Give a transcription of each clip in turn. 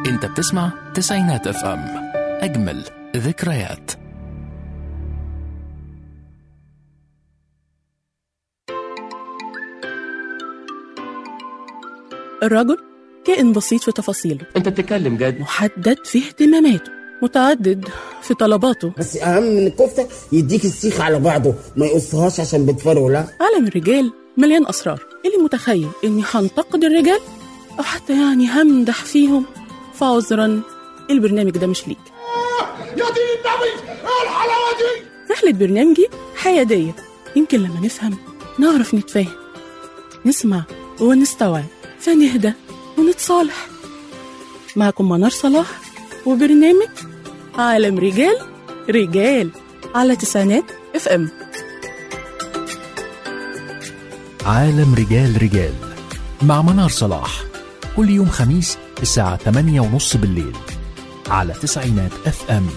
انت بتسمع تسعينات اف ام اجمل ذكريات الرجل كائن بسيط في تفاصيله انت بتتكلم جد محدد في اهتماماته متعدد في طلباته بس اهم من الكفته يديك السيخ على بعضه ما يقصهاش عشان بتفرقوا لا عالم الرجال مليان أسرار اللي متخيل إني هنتقد الرجال أو حتى يعني همدح فيهم فعذرا البرنامج ده مش ليك يا دين النبي ايه الحلاوه دي رحلة برنامجي حيادية يمكن لما نفهم نعرف نتفاهم نسمع ونستوعب فنهدى ونتصالح معكم منار صلاح وبرنامج عالم رجال رجال على تسعينات اف ام عالم رجال رجال مع منار صلاح كل يوم خميس الساعة 8 ونص بالليل على تسعينات اف ام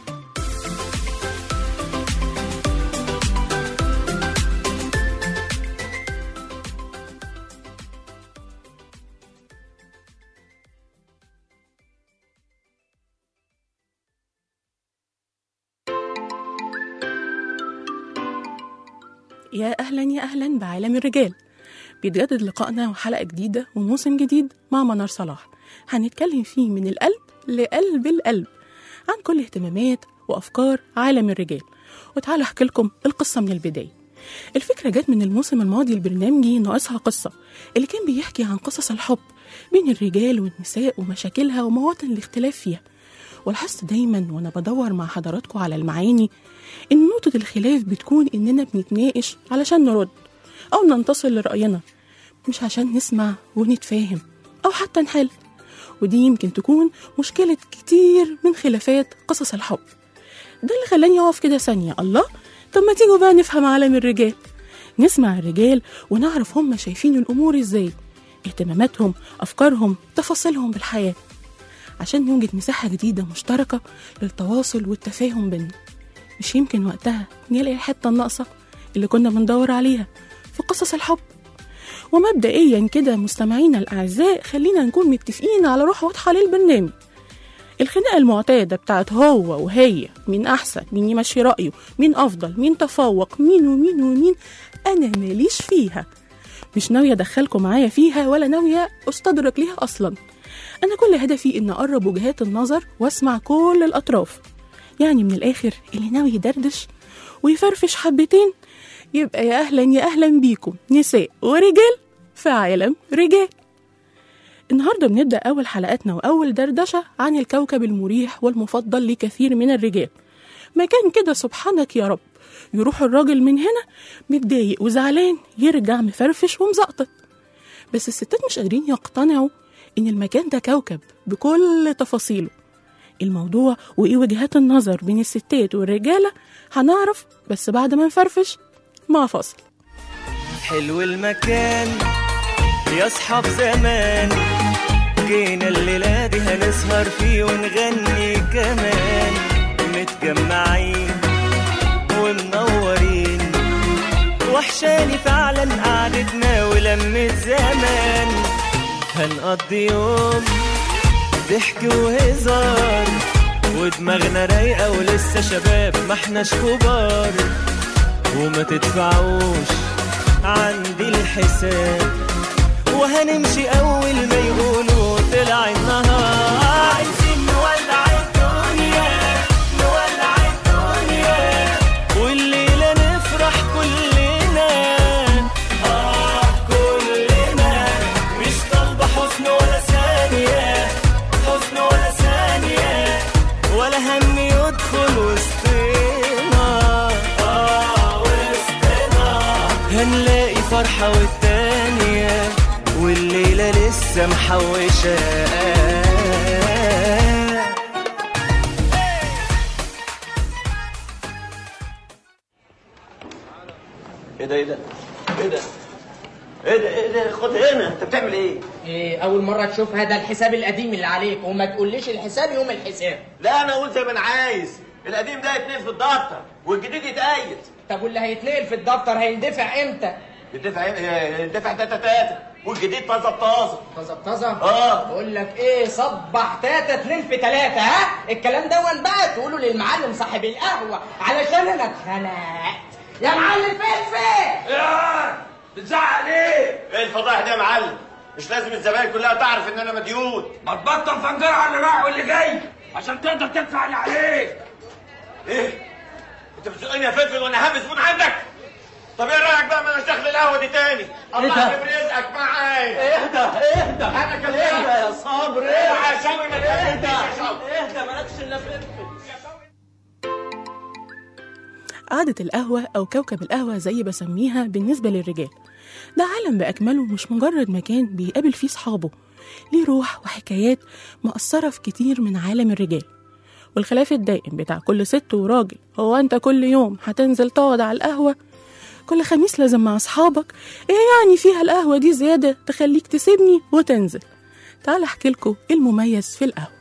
يا أهلا يا أهلا بعالم الرجال بيتجدد لقائنا وحلقة جديدة وموسم جديد مع منار صلاح هنتكلم فيه من القلب لقلب القلب عن كل اهتمامات وأفكار عالم الرجال وتعالى أحكي لكم القصة من البداية الفكرة جت من الموسم الماضي البرنامجي ناقصها قصة اللي كان بيحكي عن قصص الحب بين الرجال والنساء ومشاكلها ومواطن الاختلاف فيها ولاحظت دايما وانا بدور مع حضراتكم على المعاني ان نقطة الخلاف بتكون اننا بنتناقش علشان نرد او ننتصر لرأينا مش عشان نسمع ونتفاهم او حتى نحل ودي يمكن تكون مشكلة كتير من خلافات قصص الحب ده اللي خلاني اقف كده ثانية الله طب ما تيجوا بقى نفهم عالم الرجال نسمع الرجال ونعرف هم شايفين الامور ازاي اهتماماتهم افكارهم تفاصيلهم بالحياه عشان نوجد مساحة جديدة مشتركة للتواصل والتفاهم بينا مش يمكن وقتها نلاقي الحتة الناقصة اللي كنا بندور عليها في قصص الحب ومبدئيا كده مستمعينا الأعزاء خلينا نكون متفقين على روح واضحة للبرنامج الخناقة المعتادة بتاعت هو وهي مين أحسن مين يمشي رأيه مين أفضل مين تفوق مين ومين ومين أنا ماليش فيها مش ناوية أدخلكم معايا فيها ولا ناوية أستدرك ليها أصلاً أنا كل هدفي إن أقرب وجهات النظر وأسمع كل الأطراف يعني من الآخر اللي ناوي يدردش ويفرفش حبتين يبقى يا أهلا يا أهلا بيكم نساء ورجال في عالم رجال النهارده بنبدأ أول حلقاتنا وأول دردشة عن الكوكب المريح والمفضل لكثير من الرجال مكان كده سبحانك يا رب يروح الراجل من هنا متضايق وزعلان يرجع مفرفش ومزقطط بس الستات مش قادرين يقتنعوا إن المكان ده كوكب بكل تفاصيله الموضوع وإيه وجهات النظر بين الستات والرجالة هنعرف بس بعد ما نفرفش مع فاصل حلو المكان يا اصحاب زمان جينا الليلة دي هنسهر فيه ونغني كمان متجمعين ومنورين وحشاني فعلا قعدتنا ولمة زمان هنقضي يوم ضحك وهزار ودماغنا رايقة ولسه شباب ما احناش كبار وما تدفعوش عندي الحساب وهنمشي أول ما يقولوا طلع النهار عايزين نولع الدنيا نولع الدنيا والليلة نفرح كلنا آه كلنا مش طالبة حزن ولا ثانية حزن ولا ثانية ولا هم يدخل وسطنا آه وسطنا هنلاقي فرحة والتانية والليلة لسه محوشة ايه ده ايه ده ايه ده ايه ده ايه ده خد هنا انت بتعمل ايه إيه اول مره تشوفها ده الحساب القديم اللي عليك وما تقوليش الحساب يوم الحساب لا انا اقول زي ما انا عايز القديم ده يتنقل في الدفتر والجديد يتقيد طب واللي هيتنقل في الدفتر هيندفع امتى الدفع الدفع تاتا تاتا والجديد طازه بطازه طازه طازه آه. بقول لك ايه صبح تاتا اتنين في تلاته ها الكلام دون بقى تقوله للمعلم صاحب القهوه علشان انا اتخنقت يا معلم فلفل يا بتزعق ليه؟ ايه الفضايح دي يا معلم؟ مش لازم الزباين كلها تعرف ان انا مديون ما تبطل فنجرة على اللي رايح واللي جاي عشان تقدر تدفع اللي عليك ايه؟ انت بتسألني يا فلفل وانا هام زبون عندك؟ طب ايه رايك بقى ما انا داخل القهوه دي تاني؟ الله يكرم رزقك معايا اهدى اهدى انا كمان اهدى يا صبري اوعى يا شوقي ما تكلمنيش يا شوقي اهدى مالكش الا فلفل قعدة القهوة أو كوكب القهوة زي بسميها بالنسبة للرجال ده عالم بأكمله مش مجرد مكان بيقابل فيه صحابه ليه روح وحكايات مأثرة في كتير من عالم الرجال والخلاف الدائم بتاع كل ست وراجل هو أنت كل يوم هتنزل تقعد على القهوة كل خميس لازم مع أصحابك إيه يعني فيها القهوة دي زيادة تخليك تسيبني وتنزل تعال أحكي لكم إيه المميز في القهوة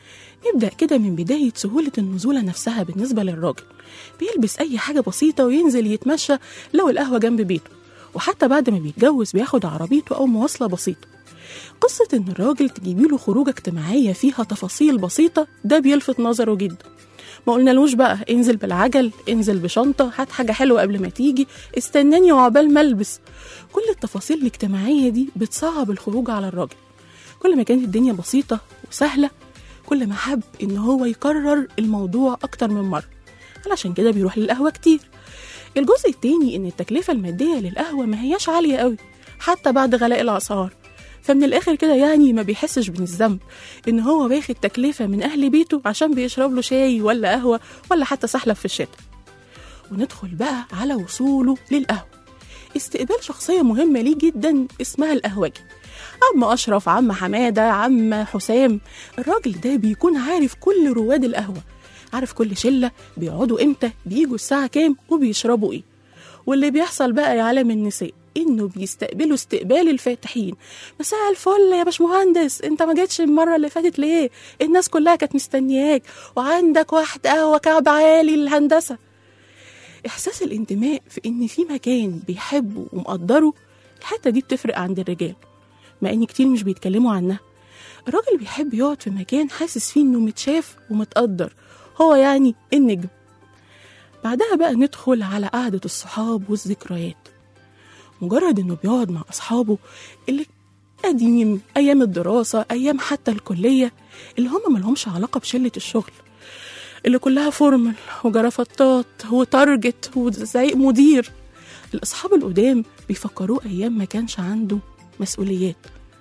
نبدأ كده من بداية سهولة النزولة نفسها بالنسبة للراجل بيلبس أي حاجة بسيطة وينزل يتمشى لو القهوة جنب بيته وحتى بعد ما بيتجوز بياخد عربيته أو مواصلة بسيطة قصة إن الراجل تجيبيله خروجة اجتماعية فيها تفاصيل بسيطة ده بيلفت نظره جدا ما قلنالوش بقى انزل بالعجل انزل بشنطة هات حاجة حلوة قبل ما تيجي استناني وعقبال ما البس كل التفاصيل الاجتماعية دي بتصعب الخروج على الراجل كل ما كانت الدنيا بسيطة وسهلة كل ما حب إن هو يكرر الموضوع أكتر من مرة علشان كده بيروح للقهوة كتير الجزء التاني إن التكلفة المادية للقهوة ما هياش عالية قوي حتى بعد غلاء الأسعار فمن الآخر كده يعني ما بيحسش بالذنب إن هو واخد تكلفة من أهل بيته عشان بيشرب له شاي ولا قهوة ولا حتى سحلب في الشتاء وندخل بقى على وصوله للقهوة استقبال شخصية مهمة ليه جدا اسمها القهوجي عم أشرف عم حمادة عم حسام الراجل ده بيكون عارف كل رواد القهوة عارف كل شلة بيقعدوا امتى بيجوا الساعة كام وبيشربوا ايه واللي بيحصل بقى يا عالم النساء انه بيستقبلوا استقبال الفاتحين مساء الفل يا باشمهندس انت ما جيتش المره اللي فاتت ليه الناس كلها كانت مستنياك وعندك واحد قهوه كعب عالي الهندسه احساس الانتماء في ان في مكان بيحبه ومقدره الحته دي بتفرق عند الرجال مع ان كتير مش بيتكلموا عنها الراجل بيحب يقعد في مكان حاسس فيه انه متشاف ومتقدر هو يعني النجم بعدها بقى ندخل على قعدة الصحاب والذكريات مجرد انه بيقعد مع اصحابه اللي قديم ايام الدراسة ايام حتى الكلية اللي هم ملهمش علاقة بشلة الشغل اللي كلها فورمال وجرافطات وتارجت وزي مدير الاصحاب القدام بيفكروه ايام ما كانش عنده مسؤوليات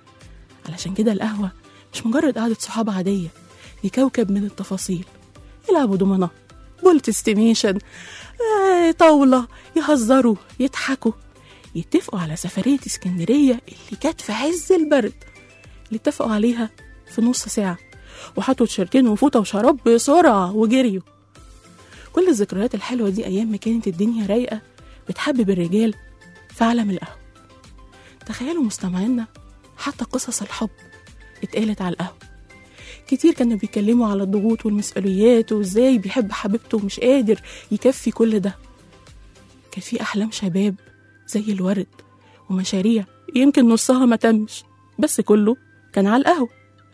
علشان كده القهوة مش مجرد قعدة صحاب عادية دي كوكب من التفاصيل يلعبوا دومنة بولت استيميشن آه، طاولة يهزروا يضحكوا يتفقوا على سفرية اسكندرية اللي كانت في عز البرد اللي اتفقوا عليها في نص ساعة وحطوا تيشيرتين وفوطة وشراب بسرعة وجريوا كل الذكريات الحلوة دي أيام ما كانت الدنيا رايقة بتحبب الرجال في عالم القهوة تخيلوا مستمعينا حتى قصص الحب اتقالت على القهوة كتير كانوا بيتكلموا على الضغوط والمسؤوليات وازاي بيحب حبيبته ومش قادر يكفي كل ده كان في أحلام شباب زي الورد ومشاريع يمكن نصها ما تمش بس كله كان على القهوة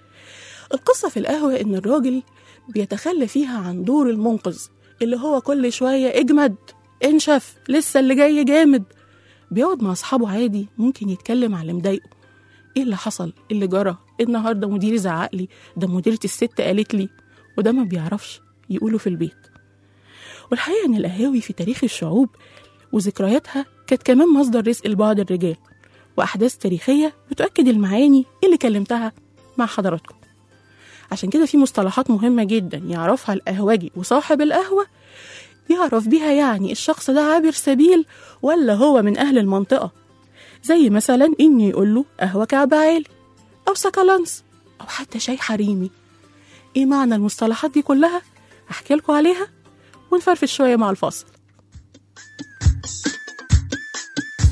القصة في القهوة إن الراجل بيتخلى فيها عن دور المنقذ اللي هو كل شوية اجمد انشف لسه اللي جاي جامد بيقعد مع أصحابه عادي ممكن يتكلم على اللي مضايقه ايه اللي حصل إيه اللي جرى النهارده مديري زعق لي ده مديرة الست قالت لي وده ما بيعرفش يقوله في البيت والحقيقة إن القهاوي في تاريخ الشعوب وذكرياتها كانت كمان مصدر رزق لبعض الرجال وأحداث تاريخية بتؤكد المعاني اللي كلمتها مع حضراتكم عشان كده في مصطلحات مهمة جدا يعرفها القهوجي وصاحب القهوة يعرف بيها يعني الشخص ده عابر سبيل ولا هو من أهل المنطقة زي مثلا إنه يقول له قهوة كعب عالي أو سكالانس أو حتى شاي حريمي إيه معنى المصطلحات دي كلها؟ أحكي لكم عليها ونفرفش شوية مع الفاصل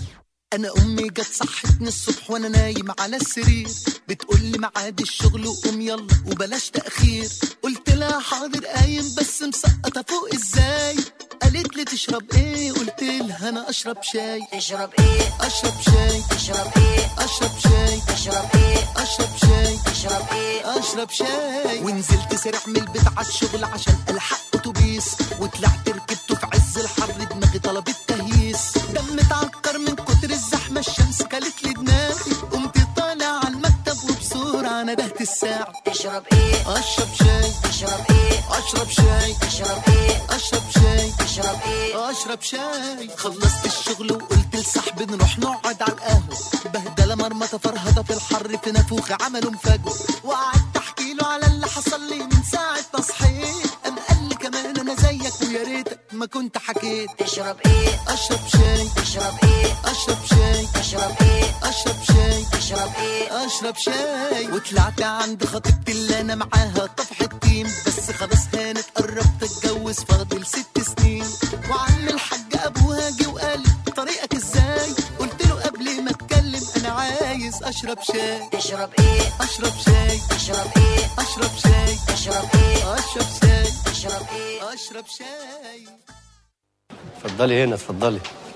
انا امي جت صحتني الصبح وانا نايم على السرير بتقول لي ميعاد الشغل وقوم يلا وبلاش تاخير قلت لها حاضر قايم بس مسقطه فوق ازاي قالت لي تشرب ايه قلت لها انا اشرب شاي تشرب ايه اشرب شاي تشرب ايه اشرب شاي تشرب ايه اشرب شاي تشرب ايه اشرب شاي ونزلت سريع من البيت على الشغل عشان الحق اتوبيس وطلعت ركبته في عز الحر دماغي طلبت تهييس دم اتعكر من كتر الزحمه الشمس كلت لي دماغي قمت طالع على المكتب وبسرعه ندهت الساعه تشرب ايه اشرب شاي تشرب ايه اشرب شاي تشرب ايه اشرب شاي تشرب ايه اشرب شاي خلصت الشغل وقلت لصاحبي نروح نقعد على القهوه بهدله مرمطه فرهضه في الحر في نافوخ عملوا مفاجأة وقعدت احكي له على اللي حصل لي من ساعه ما صحيت قام قال لي كمان انا زيك ويا ريتك ما كنت حكيت تشرب ايه اشرب شاي تشرب ايه اشرب شاي تشرب ايه اشرب شاي تشرب ايه اشرب شاي وطلعت عند خطيبتي اللي انا معاها طفح التيم بس خلاص هانت قربت اتجوز فاضل ست سنين وعم الحاج ابوها جه وقال لي طريقك ازاي قلت له قبل ما اتكلم انا عايز اشرب شاي تشرب ايه اشرب شاي تشرب ايه اشرب شاي تشرب ايه اشرب شاي تشرب ايه اشرب شاي اتفضلي هنا اتفضلي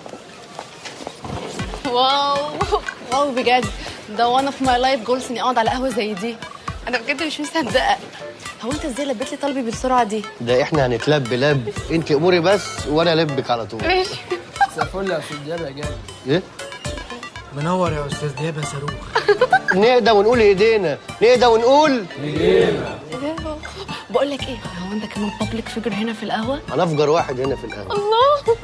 واو واو بجد ده وان اوف ماي لايف جولز اني اقعد على قهوه زي دي انا بجد مش مصدقه هو انت ازاي لبيت لي طلبي بالسرعه دي ده احنا هنتلب لب انت اموري بس وانا البك على طول ماشي فل يا استاذ دياب يا جامد ايه منور يا استاذ دياب يا صاروخ نهدى ونقول ايدينا نهدى ونقول بقول لك ايه هو انت كمان بابليك فيجر هنا في القهوه انا افجر واحد هنا في القهوه الله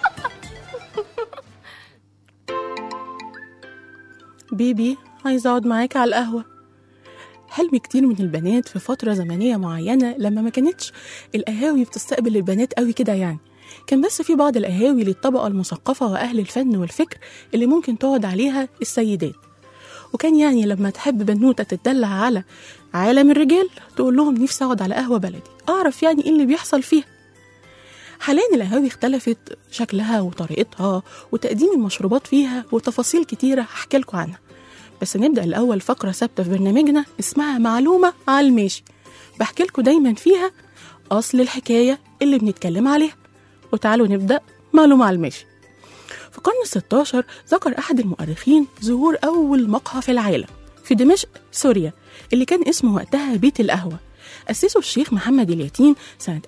بيبي عايزة أقعد معاك على القهوة حلم كتير من البنات في فترة زمنية معينة لما ما كانتش القهاوي بتستقبل البنات قوي كده يعني كان بس في بعض القهاوي للطبقة المثقفة وأهل الفن والفكر اللي ممكن تقعد عليها السيدات وكان يعني لما تحب بنوتة تتدلع على عالم الرجال تقول لهم نفسي أقعد على قهوة بلدي أعرف يعني إيه اللي بيحصل فيها حاليا القهاوي اختلفت شكلها وطريقتها وتقديم المشروبات فيها وتفاصيل كتيرة هحكي لكم عنها بس نبدأ الأول فقرة ثابتة في برنامجنا اسمها معلومة على الماشي بحكي لكم دايما فيها أصل الحكاية اللي بنتكلم عليها وتعالوا نبدأ معلومة على الماشي في القرن الستاشر ذكر أحد المؤرخين ظهور أول مقهى في العالم في دمشق سوريا اللي كان اسمه وقتها بيت القهوة أسسه الشيخ محمد اليتيم سنة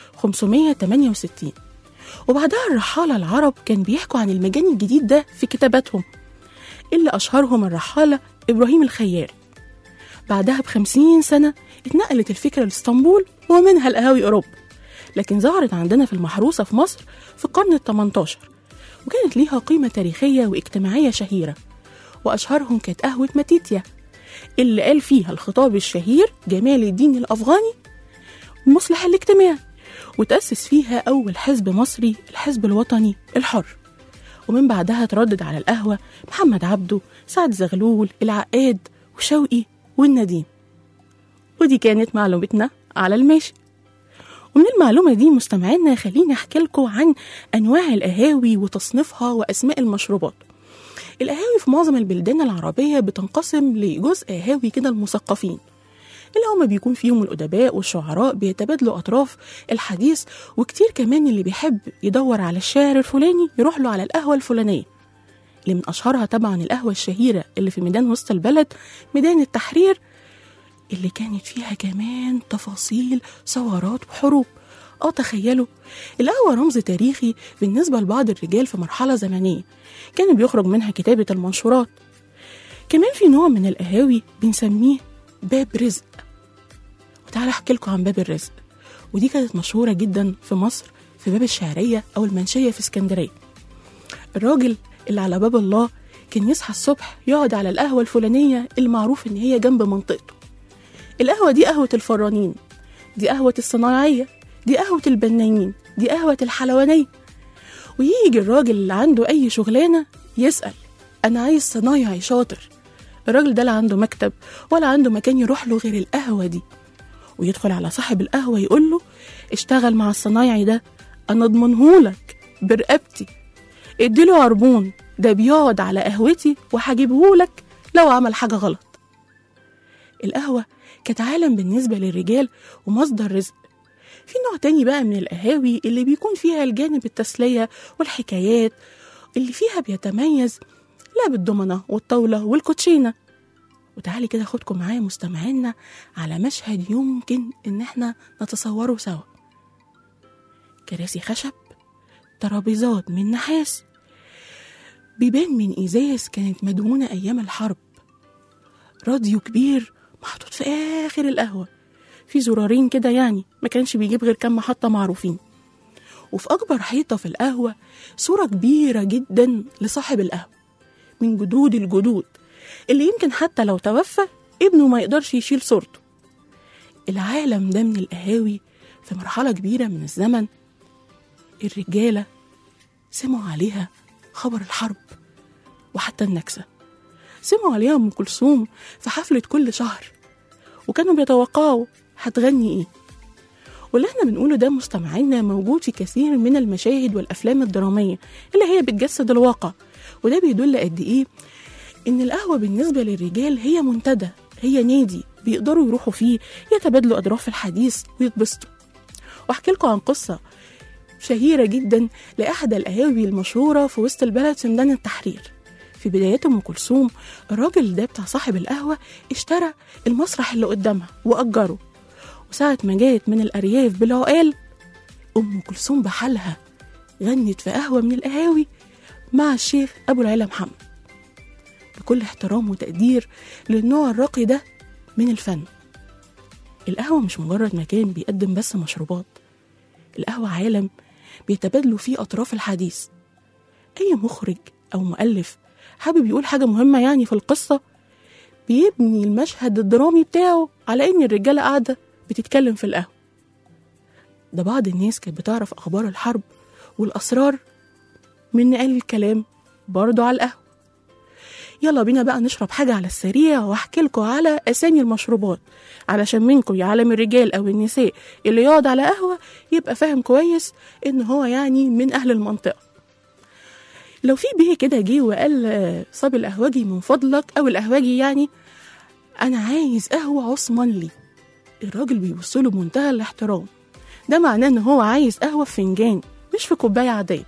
1568 وبعدها الرحالة العرب كان بيحكوا عن المجال الجديد ده في كتاباتهم اللي أشهرهم الرحالة إبراهيم الخيال بعدها بخمسين سنة اتنقلت الفكرة لإسطنبول ومنها القهاوي أوروبا لكن ظهرت عندنا في المحروسة في مصر في القرن التمنتاشر وكانت ليها قيمة تاريخية واجتماعية شهيرة وأشهرهم كانت قهوة ماتيتيا اللي قال فيها الخطاب الشهير جمال الدين الأفغاني المصلح الاجتماعي وتأسس فيها أول حزب مصري الحزب الوطني الحر ومن بعدها تردد على القهوة محمد عبده سعد زغلول العقاد وشوقي والنديم ودي كانت معلومتنا على الماشي ومن المعلومة دي مستمعينا خليني أحكي لكم عن أنواع القهاوي وتصنيفها وأسماء المشروبات القهاوي في معظم البلدان العربية بتنقسم لجزء قهاوي كده المثقفين اللي هما بيكون فيهم الأدباء والشعراء بيتبادلوا أطراف الحديث وكتير كمان اللي بيحب يدور على الشاعر الفلاني يروح له على القهوة الفلانية اللي من أشهرها طبعا القهوة الشهيرة اللي في ميدان وسط البلد ميدان التحرير اللي كانت فيها كمان تفاصيل ثورات وحروب اه تخيلوا القهوة رمز تاريخي بالنسبة لبعض الرجال في مرحلة زمنية كان بيخرج منها كتابة المنشورات كمان في نوع من القهاوي بنسميه باب رزق وتعالى احكي لكم عن باب الرزق ودي كانت مشهورة جدا في مصر في باب الشعرية أو المنشية في اسكندرية الراجل اللي على باب الله كان يصحى الصبح يقعد على القهوة الفلانية المعروف إن هي جنب منطقته القهوة دي قهوة الفرانين دي قهوة الصنايعية دي قهوة البنايين دي قهوة الحلوانية ويجي الراجل اللي عنده أي شغلانة يسأل أنا عايز صنايعي شاطر الراجل ده لا عنده مكتب ولا عنده مكان يروح له غير القهوة دي ويدخل على صاحب القهوة يقول له اشتغل مع الصنايعي ده أنا أضمنهولك برقبتي اديله عربون ده بيقعد على قهوتي وهجيبهولك لو عمل حاجة غلط القهوة كانت عالم بالنسبة للرجال ومصدر رزق في نوع تاني بقى من القهاوي اللي بيكون فيها الجانب التسلية والحكايات اللي فيها بيتميز لعب الضمنة والطاولة والكوتشينة وتعالي كده خدكم معايا مستمعينا على مشهد يمكن ان احنا نتصوره سوا كراسي خشب ترابيزات من نحاس بيبان من ازاز كانت مدهونة ايام الحرب راديو كبير محطوط في اخر القهوة في زرارين كده يعني ما كانش بيجيب غير كام محطة معروفين وفي أكبر حيطة في القهوة صورة كبيرة جدا لصاحب القهوة من جدود الجدود اللي يمكن حتى لو توفى ابنه ما يقدرش يشيل صورته العالم ده من القهاوي في مرحلة كبيرة من الزمن الرجالة سمعوا عليها خبر الحرب وحتى النكسة سمعوا عليها أم كلثوم في حفلة كل شهر وكانوا بيتوقعوا هتغني ايه واللي احنا بنقوله ده مستمعينا موجود في كثير من المشاهد والافلام الدراميه اللي هي بتجسد الواقع وده بيدل قد ايه ان القهوه بالنسبه للرجال هي منتدى هي نادي بيقدروا يروحوا فيه يتبادلوا اطراف الحديث ويتبسطوا واحكي لكم عن قصه شهيره جدا لاحدى القهاوي المشهوره في وسط البلد في ميدان التحرير في بدايات ام كلثوم الراجل ده بتاع صاحب القهوه اشترى المسرح اللي قدامها واجره وساعة ما جات من الأرياف بالعقال أم كلثوم بحالها غنت في قهوة من القهاوي مع الشيخ أبو العلا محمد بكل احترام وتقدير للنوع الراقي ده من الفن القهوة مش مجرد مكان بيقدم بس مشروبات القهوة عالم بيتبادلوا فيه أطراف الحديث أي مخرج أو مؤلف حابب يقول حاجة مهمة يعني في القصة بيبني المشهد الدرامي بتاعه على إن الرجالة قاعدة بتتكلم في القهوة ده بعض الناس كانت بتعرف أخبار الحرب والأسرار من نقل الكلام برضه على القهوة يلا بينا بقى نشرب حاجة على السريع واحكي لكم على أسامي المشروبات علشان منكم يا عالم الرجال أو النساء اللي يقعد على قهوة يبقى فاهم كويس إن هو يعني من أهل المنطقة لو في بيه كده جه وقال آه، صاب القهوجي من فضلك أو القهوجي يعني أنا عايز قهوة عثمانلي الراجل بيبص له بمنتهى الاحترام ده معناه ان هو عايز قهوه في فنجان مش في كوبايه عاديه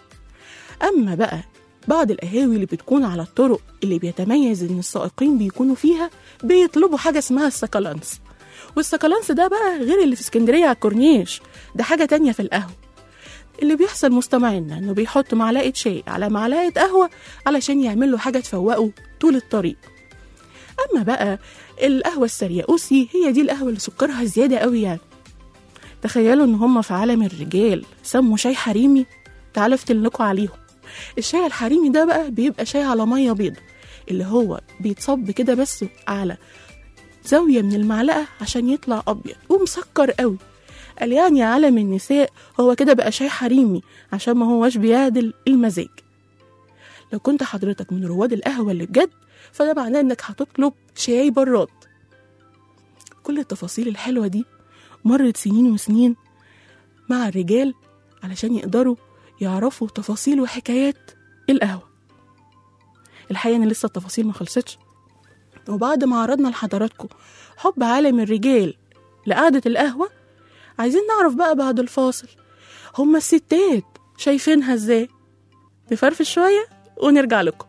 اما بقى بعض القهاوي اللي بتكون على الطرق اللي بيتميز ان السائقين بيكونوا فيها بيطلبوا حاجه اسمها السكالانس والسكالانس ده بقى غير اللي في اسكندريه على الكورنيش ده حاجه تانية في القهوه اللي بيحصل مستمعينا انه بيحط معلقه شاي على معلقه قهوه علشان يعمل له حاجه تفوقه طول الطريق اما بقى القهوه السرياوسي هي دي القهوه اللي سكرها زياده قوي يعني تخيلوا ان هم في عالم الرجال سموا شاي حريمي تعالوا افتن لكم عليهم الشاي الحريمي ده بقى بيبقى شاي على ميه بيضة اللي هو بيتصب كده بس على زاويه من المعلقه عشان يطلع ابيض ومسكر قوي قال يعني يا عالم النساء هو كده بقى شاي حريمي عشان ما هوش بيعدل المزاج لو كنت حضرتك من رواد القهوة اللي بجد فده معناه انك هتطلب شاي براد كل التفاصيل الحلوة دي مرت سنين وسنين مع الرجال علشان يقدروا يعرفوا تفاصيل وحكايات القهوة الحقيقة ان لسه التفاصيل ما خلصتش وبعد ما عرضنا لحضراتكم حب عالم الرجال لقعدة القهوة عايزين نعرف بقى بعد الفاصل هما الستات شايفينها ازاي نفرفش شوية ونرجع لكم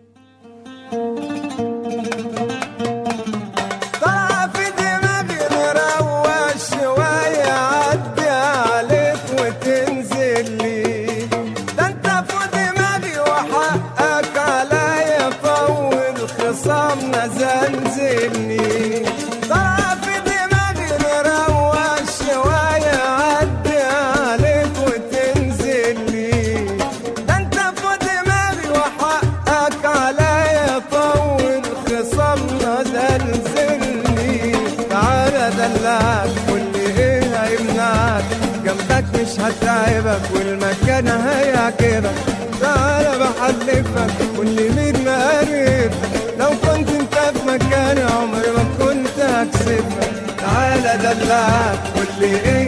طلع في دماغي نروق شوية عدي عليك وتنزل لي ده انت في دماغي وحقك عليا طول خصامنا زنزلني طلع في دماغي نروق شوية عدي عليك وتنزل لي ده انت في دماغي وحقك عليا طول خصامنا زلزلني تعالى دلعك واللي ايه هيمنعك جنبك مش هتعبك والمكان هيعجبك تعالى بحلفك واللي مين مقرب لو كنت انت في مكاني عمري ما كنت هكسبك تعالى دلعك واللي ايه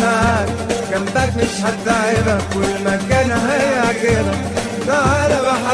هيمنعك جنبك مش هتعبك والمكان هيعجبك تعالى بحلفك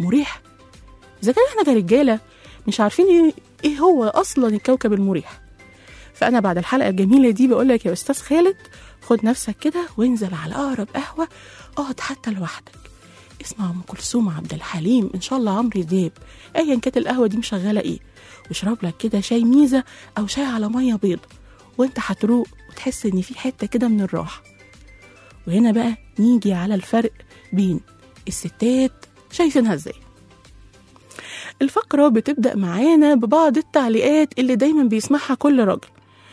مريح اذا كان احنا كرجاله مش عارفين ايه, إيه هو اصلا الكوكب المريح فانا بعد الحلقه الجميله دي بقول لك يا استاذ خالد خد نفسك كده وانزل على اقرب قهوه اقعد حتى لوحدك اسمع ام كلثوم عبد الحليم ان شاء الله عمرو دياب ايا كانت القهوه دي مشغله ايه واشرب لك كده شاي ميزه او شاي على ميه بيض وانت هتروق وتحس ان في حته كده من الراحه وهنا بقى نيجي على الفرق بين الستات شايفينها ازاي الفقرة بتبدأ معانا ببعض التعليقات اللي دايما بيسمعها كل راجل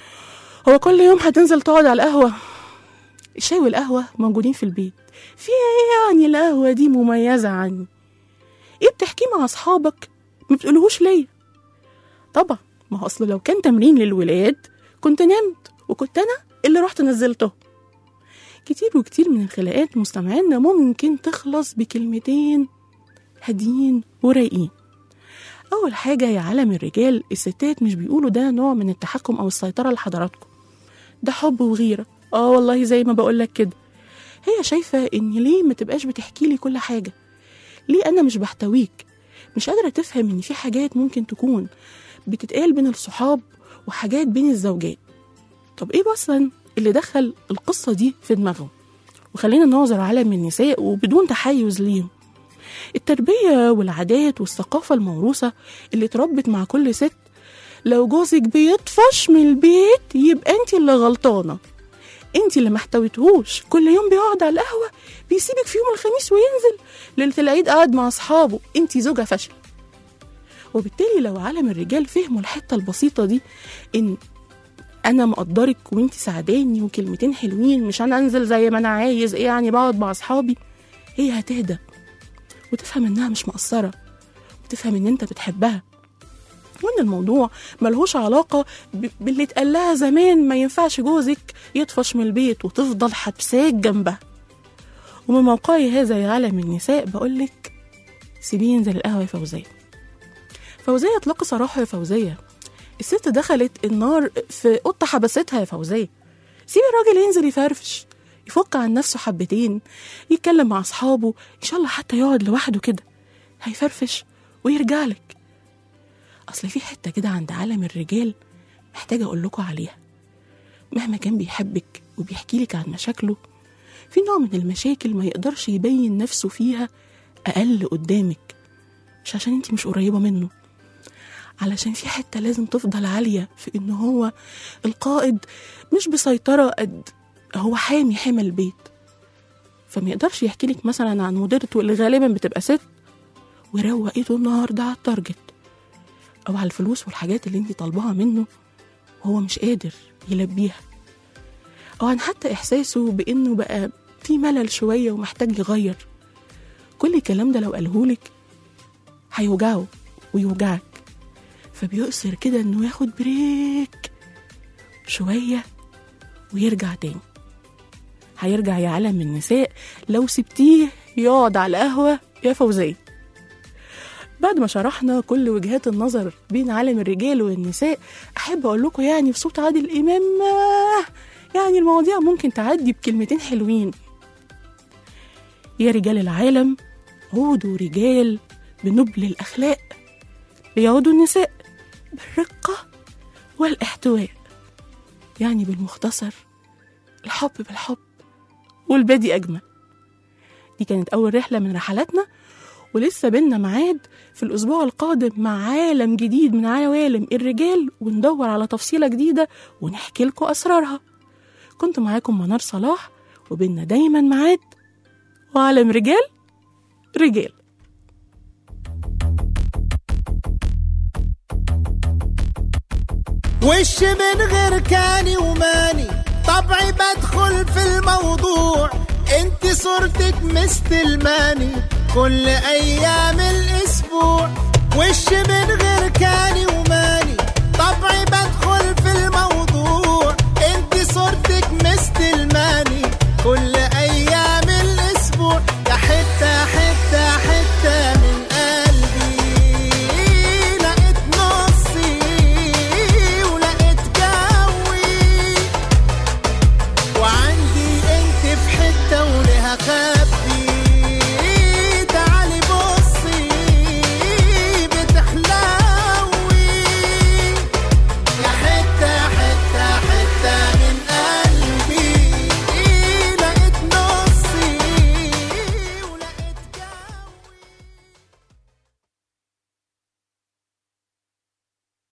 هو كل يوم هتنزل تقعد على القهوة الشاي والقهوة موجودين في البيت في ايه يعني القهوة دي مميزة عني ايه بتحكيه مع اصحابك ما بتقولهوش ليا طبعا ما هو اصل لو كان تمرين للولاد كنت نمت وكنت انا اللي رحت نزلته كتير وكتير من الخناقات مستمعينا ممكن تخلص بكلمتين هاديين ورايقين أول حاجة يا عالم الرجال الستات مش بيقولوا ده نوع من التحكم أو السيطرة لحضراتكم ده حب وغيرة اه والله زي ما بقولك كده هي شايفة إن ليه ما تبقاش بتحكي لي كل حاجة ليه أنا مش بحتويك مش قادرة تفهم إن في حاجات ممكن تكون بتتقال بين الصحاب وحاجات بين الزوجات طب إيه أصلا اللي دخل القصة دي في دماغهم وخلينا ننظر عالم النساء وبدون تحيز ليهم التربية والعادات والثقافة الموروثة اللي اتربت مع كل ست لو جوزك بيطفش من البيت يبقى انت اللي غلطانة انت اللي ما احتويتهوش كل يوم بيقعد على القهوة بيسيبك في يوم الخميس وينزل ليلة العيد قاعد مع أصحابه انت زوجة فاشلة وبالتالي لو عالم الرجال فهموا الحتة البسيطة دي ان انا مقدرك وانت سعداني وكلمتين حلوين مش انا انزل زي ما انا عايز ايه يعني بقعد مع اصحابي هي هتهدى وتفهم انها مش مقصرة وتفهم ان انت بتحبها وان الموضوع ملهوش علاقة ب- باللي اتقال لها زمان ما ينفعش جوزك يطفش من البيت وتفضل حبساك جنبها ومن موقعي هذا يا عالم النساء بقولك سيبيه ينزل القهوة يا فوزية فوزية اطلقي صراحة يا فوزية الست دخلت النار في قطة حبستها يا فوزية سيبي الراجل ينزل يفرفش يفك عن نفسه حبتين يتكلم مع أصحابه إن شاء الله حتى يقعد لوحده كده هيفرفش ويرجع لك أصل في حتة كده عند عالم الرجال محتاجة أقول لكم عليها مهما كان بيحبك وبيحكي لك عن مشاكله في نوع من المشاكل ما يقدرش يبين نفسه فيها أقل قدامك مش عشان انت مش قريبة منه علشان في حتة لازم تفضل عالية في إن هو القائد مش بسيطرة قد هو حامي حمى البيت فما يقدرش يحكي لك مثلا عن مديرته اللي غالبا بتبقى ست ويروق ايده النهارده على التارجت او على الفلوس والحاجات اللي انت طالباها منه وهو مش قادر يلبيها او عن حتى احساسه بانه بقى في ملل شويه ومحتاج يغير كل الكلام ده لو قالهولك هيوجعه ويوجعك فبيؤثر كده انه ياخد بريك شويه ويرجع تاني هيرجع يا عالم النساء لو سبتيه يقعد على القهوة يا فوزية بعد ما شرحنا كل وجهات النظر بين عالم الرجال والنساء أحب أقول لكم يعني بصوت عادل إمام آه، يعني المواضيع ممكن تعدي بكلمتين حلوين يا رجال العالم عودوا رجال بنبل الأخلاق ليعودوا النساء بالرقة والاحتواء يعني بالمختصر الحب بالحب والبادي أجمل دي كانت أول رحلة من رحلاتنا ولسه بينا ميعاد في الأسبوع القادم مع عالم جديد من عوالم الرجال وندور على تفصيلة جديدة ونحكي لكم أسرارها كنت معاكم منار صلاح وبينا دايما ميعاد وعالم رجال رجال وش من غير كاني وماني طبعي بدخل في الموضوع انت صورتك مستلماني كل ايام الاسبوع وش من غير كاني